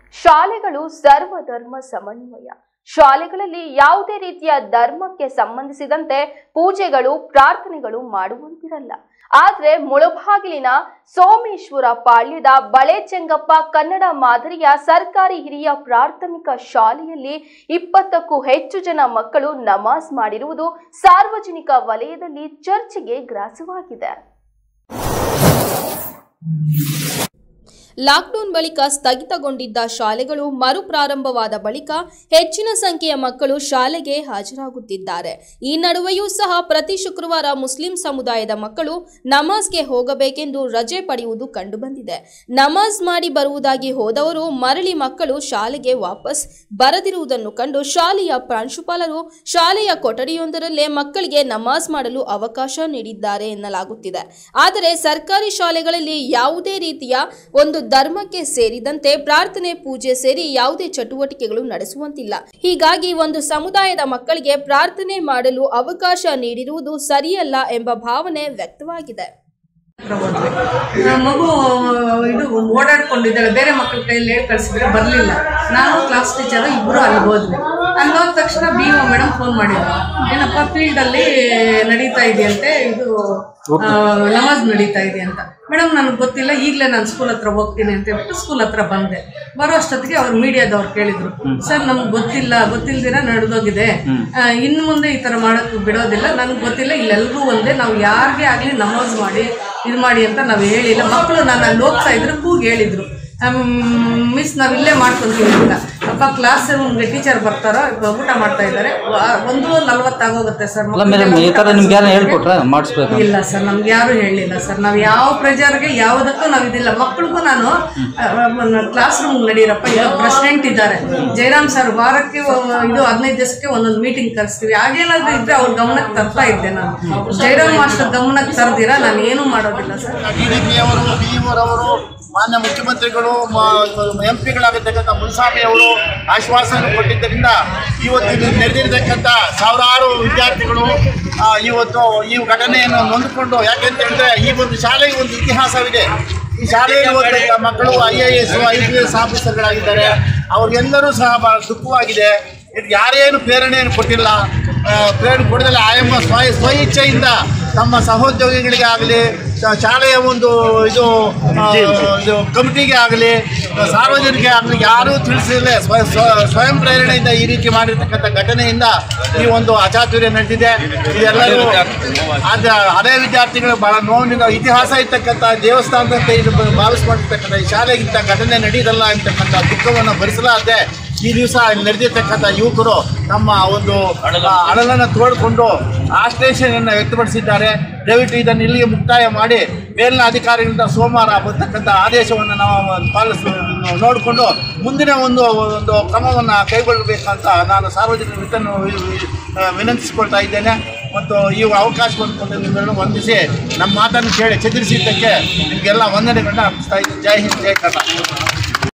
ಶಾಲೆಗಳು ಸರ್ವಧರ್ಮ ಸಮನ್ವಯ ಶಾಲೆಗಳಲ್ಲಿ ಯಾವುದೇ ರೀತಿಯ ಧರ್ಮಕ್ಕೆ ಸಂಬಂಧಿಸಿದಂತೆ ಪೂಜೆಗಳು ಪ್ರಾರ್ಥನೆಗಳು ಮಾಡುವಂತಿರಲ್ಲ ಆದ್ರೆ ಮುಳಬಾಗಿಲಿನ ಸೋಮೇಶ್ವರ ಪಾಳ್ಯದ ಬಳೆ ಚೆಂಗಪ್ಪ ಕನ್ನಡ ಮಾದರಿಯ ಸರ್ಕಾರಿ ಹಿರಿಯ ಪ್ರಾಥಮಿಕ ಶಾಲೆಯಲ್ಲಿ ಇಪ್ಪತ್ತಕ್ಕೂ ಹೆಚ್ಚು ಜನ ಮಕ್ಕಳು ನಮಾಜ್ ಮಾಡಿರುವುದು ಸಾರ್ವಜನಿಕ ವಲಯದಲ್ಲಿ ಚರ್ಚೆಗೆ ಗ್ರಾಸವಾಗಿದೆ ಲಾಕ್ಡೌನ್ ಬಳಿಕ ಸ್ಥಗಿತಗೊಂಡಿದ್ದ ಶಾಲೆಗಳು ಮರುಪ್ರಾರಂಭವಾದ ಬಳಿಕ ಹೆಚ್ಚಿನ ಸಂಖ್ಯೆಯ ಮಕ್ಕಳು ಶಾಲೆಗೆ ಹಾಜರಾಗುತ್ತಿದ್ದಾರೆ ಈ ನಡುವೆಯೂ ಸಹ ಪ್ರತಿ ಶುಕ್ರವಾರ ಮುಸ್ಲಿಂ ಸಮುದಾಯದ ಮಕ್ಕಳು ನಮಾಜ್ಗೆ ಹೋಗಬೇಕೆಂದು ರಜೆ ಪಡೆಯುವುದು ಕಂಡುಬಂದಿದೆ ನಮಾಜ್ ಮಾಡಿ ಬರುವುದಾಗಿ ಹೋದವರು ಮರಳಿ ಮಕ್ಕಳು ಶಾಲೆಗೆ ವಾಪಸ್ ಬರದಿರುವುದನ್ನು ಕಂಡು ಶಾಲೆಯ ಪ್ರಾಂಶುಪಾಲರು ಶಾಲೆಯ ಕೊಠಡಿಯೊಂದರಲ್ಲೇ ಮಕ್ಕಳಿಗೆ ನಮಾಜ್ ಮಾಡಲು ಅವಕಾಶ ನೀಡಿದ್ದಾರೆ ಎನ್ನಲಾಗುತ್ತಿದೆ ಆದರೆ ಸರ್ಕಾರಿ ಶಾಲೆಗಳಲ್ಲಿ ಯಾವುದೇ ರೀತಿಯ ಒಂದು ಧರ್ಮಕ್ಕೆ ಸೇರಿದಂತೆ ಪ್ರಾರ್ಥನೆ ಪೂಜೆ ಸೇರಿ ಯಾವುದೇ ಚಟುವಟಿಕೆಗಳು ನಡೆಸುವಂತಿಲ್ಲ ಹೀಗಾಗಿ ಒಂದು ಸಮುದಾಯದ ಮಕ್ಕಳಿಗೆ ಪ್ರಾರ್ಥನೆ ಮಾಡಲು ಅವಕಾಶ ನೀಡಿರುವುದು ಸರಿಯಲ್ಲ ಎಂಬ ಭಾವನೆ ವ್ಯಕ್ತವಾಗಿದೆ ಹತ್ರ ಹೋದ್ವಿ ಆ, ಮಗು ಇದು ಓಡಾಡ್ಕೊಂಡಿದ್ದಾಳೆ ಬೇರೆ ಮಕ್ಕಳ ಕೈಯಲ್ಲಿ ಹೇಳಿ ಕಳಿಸಿದ್ರೆ ಬರಲಿಲ್ಲ ನಾನು ಕ್ಲಾಸ್ ಟೀಚರ್ ಇಬ್ಬರು ಅಲ್ಲಿ ಹೋದ್ವಿ ಅಲ್ಲಿ ಹೋದ ತಕ್ಷಣ ಬಿ ಒ ಮೇಡಮ್ ಫೋನ್ ಮಾಡಿದ್ರು ಏನಪ್ಪ ಫೀಲ್ಡಲ್ಲಿ ನಡೀತಾ ಇದೆಯಂತೆ ಇದು ಆ, ನಮಾಜ್ ನಡೀತಾ ಇದೆ ಅಂತ ಮೇಡಮ್ ನನಗೆ ಗೊತ್ತಿಲ್ಲ ಈಗಲೇ ನಾನು ಸ್ಕೂಲ್ ಹತ್ರ ಹೋಗ್ತೀನಿ ಅಂತ ಹೇಳ್ಬಿಟ್ಟು ಸ್ಕೂಲ್ ಹತ್ರ ಬಂದೆ ಬರೋ ಅಷ್ಟೊತ್ತಿಗೆ ಅವ್ರು ಮೀಡಿಯಾದವ್ರು ಕೇಳಿದ್ರು ಸರ್ ನಮ್ಗೆ ಗೊತ್ತಿಲ್ಲ ಗೊತ್ತಿಲ್ದಿರ ನಡೆದೋಗಿದೆ ಆ, ಇನ್ನು ಮುಂದೆ ಈ ಥರ ಮಾಡೋಕ್ಕೆ ಬಿಡೋದಿಲ್ಲ ನನಗೆ ಗೊತ್ತಿಲ್ಲ ಇಲ್ಲೆಲ್ರಿಗೂ ಒಂದೇ ನಾವು ಯಾರಿಗೆ ಆಗಲಿ ನಮಾಜ್ ಮಾಡಿ ಇದು ಮಾಡಿ ಅಂತ ನಾವು ಹೇಳಿಲ್ಲ ಮಕ್ಕಳು ನಾನು ಅಲ್ಲಿ ಹೋಗ್ತಾ ಇದ್ರು ಕೂಗಿ ಹೇಳಿದ್ರು ಮಿಸ್ ನಾವು ಇಲ್ಲೇ ಮಾಡ್ಕೊಂತೀವಿ ಅಂತ ಅಪ್ಪ ಕ್ಲಾಸ್ ರೂಮ್ಗೆ ಟೀಚರ್ ಬರ್ತಾರೋ ಊಟ ಮಾಡ್ತಾ ಇದ್ದಾರೆ ಒಂದು ನಲ್ವತ್ತಾಗೋಗುತ್ತೆ ಸರ್ ಅಲ್ಲ ಮೇಡಮ್ ಈ ಥರ ನಿಮ್ಗೆ ಯಾರು ಹೇಳ್ಕೊಟ್ರ ಮಾಡಿಸ್ಬೇಕು ಇಲ್ಲ ಸರ್ ನಮ್ಗೆ ಯಾರು ಹೇಳಿಲ್ಲ ಸರ್ ನಾವು ಯಾವ ಪ್ರೆಜರ್ಗೆ ಯಾವುದಕ್ಕೂ ನಾವು ಇದಿಲ್ಲ ಮಕ್ಕಳಿಗೂ ನಾನು ಕ್ಲಾಸ್ ರೂಮ್ ನಡೀರಪ್ಪ ಈಗ ಪ್ರೆಸಿಡೆಂಟ್ ಇದ್ದಾರೆ ಜಯರಾಮ್ ಸರ್ ವಾರಕ್ಕೆ ಒ- ಇದು ಹದಿನೈದು ದಿವಸಕ್ಕೆ ಒಂದೊಂದು ಮೀಟಿಂಗ್ ಕರೆಸ್ತೀವಿ ಹಾಗೇನಾದ್ರೂ ಇದ್ರೆ ಅವ್ರ ಗಮನಕ್ಕೆ ತರ್ತಾ ಇದ್ದೆ ನಾನು ಜಯರಾಮ್ ಮಾಸ್ಟರ್ ಗಮನಕ್ಕೆ ತರ್ದಿರಾ ನಾನು ಏನೂ ಮಾಡೋದಿಲ್ಲ ಸರ್ ಡಿ ಡಿ ಪಿ ಅವರು ಬಿ ಅವರು ಮಾನ್ಯ ಮುಖ್ಯಮಂತ್ರಿಗಳು ಎಂ ಪಿಗಳಾಗಿರ್ತಕ್ಕಂಥ ಮುನ್ಸಾಮಿ ಅವರು ಆಶ್ವಾಸನೆ ಕೊಟ್ಟಿದ್ದರಿಂದ ಇವತ್ತು ಇದು ನಡೆದಿರ್ತಕ್ಕಂಥ ಸಾವಿರಾರು ವಿದ್ಯಾರ್ಥಿಗಳು ಆ, ಇವತ್ತು ಈ ಘಟನೆಯನ್ನು ನೊಂದುಕೊಂಡು ಯಾಕೆಂತ ಹೇಳಿದ್ರೆ ಈ ಒಂದು ಶಾಲೆಗೆ ಒಂದು ಇತಿಹಾಸವಿದೆ ಈ ಶಾಲೆಯಲ್ಲಿ ಓದ್ತಕ್ಕ ಮಕ್ಕಳು I A S I P S ಆಫೀಸರ್ಗಳಾಗಿದ್ದಾರೆ ಅವ್ರಿಗೆಲ್ಲರೂ ಸಹ ಬಹಳ ದುಃಖವಾಗಿದೆ ಇದು ಯಾರೇನು ಪ್ರೇರಣೆಯನ್ನು ಕೊಟ್ಟಿಲ್ಲ ಆ, ಪ್ರೇರಣೆ ಕೊಡದಲ್ಲಿ ಆಯಮ್ಮ ಸ್ವಯ ಸ್ವ ಇಚ್ಛೆಯಿಂದ ತಮ್ಮ ಸಹೋದ್ಯೋಗಿಗಳಿಗೆ ಆಗಲಿ ಶಾಲೆಯ ಒಂದು ಇದು ಆ, ಇದು ಕಮಿಟಿಗೆ ಆಗಲಿ ಸಾರ್ವಜನಿಕ ಆಗಲಿ ಯಾರೂ ತಿಳಿಸಿಲ್ಲ ಸ್ವ ಸ್ವ- ಸ್ವಯಂ ಪ್ರೇರಣೆಯಿಂದ ಈ ರೀತಿ ಮಾಡಿರ್ತಕ್ಕಂಥ ಘಟನೆಯಿಂದ ಈ ಒಂದು ಅಚಾತುರ್ಯ ನಡೆದಿದೆ ಇದೆಲ್ಲರೂ ಆದ ಹಳೆ ವಿದ್ಯಾರ್ಥಿಗಳು ಬಹಳ ನೋವಿನ ಇತಿಹಾಸ ಇರ್ತಕ್ಕಂಥ ದೇವಸ್ಥಾನದಂತೆ ಇದು ಭಾವಿಸ್ಕೊಂಡಿರ್ತಕ್ಕಂಥ ಈ ಶಾಲೆಗೆ ಇಂಥ ಘಟನೆ ನಡೆಯದಲ್ಲ ಅಂತಕ್ಕಂಥ ದುಃಖವನ್ನು ಭರಿಸಲಾರದೆ ಈ ದಿವಸ ಇಲ್ಲಿ ನಡೆದಿರ್ತಕ್ಕಂಥ ಯುವಕರು ತಮ್ಮ ಒಂದು ಆ, ಅಳಲನ್ನು ತೋಡ್ಕೊಂಡು ಆಶ್ಲೇಷಣೆಯನ್ನು ವ್ಯಕ್ತಪಡಿಸಿದ್ದಾರೆ ದಯವಿಟ್ಟು ಇದನ್ನು ಇಲ್ಲಿಗೆ ಮುಕ್ತಾಯ ಮಾಡಿ ಮೇಲಿನ ಅಧಿಕಾರಿಗಳಿಂದ ಸೋಮವಾರ ಬರ್ತಕ್ಕಂಥ ಆದೇಶವನ್ನು ನಾವು ಪಾಲಿಸ ನೋಡಿಕೊಂಡು ಮುಂದಿನ ಒಂದು ಒಂದು ಕ್ರಮವನ್ನು ಕೈಗೊಳ್ಳಬೇಕಂತ ನಾನು ಸಾರ್ವಜನಿಕ ಮಿತ್ರನ್ನು ವಿನಂತಿಸಿಕೊಳ್ತಾ ಇದ್ದೇನೆ ಮತ್ತು ಈ ಅವಕಾಶವನ್ನು ಕೊಟ್ಟು ನಿಮ್ಮೆಲ್ಲರೂ ವಂದಿಸಿ ನಮ್ಮ ಮಾತನ್ನು ಕೇಳಿ ಚದುರಿಸಿದ್ದಕ್ಕೆ ನಿಮಗೆಲ್ಲ ವಂದನೆಗಳನ್ನ ಅರ್ಪಿಸ್ತಾ ಇದ್ದೀನಿ ಜೈ ಹಿಂದ್ ಜೈ ಕರ್ನಾಟಕ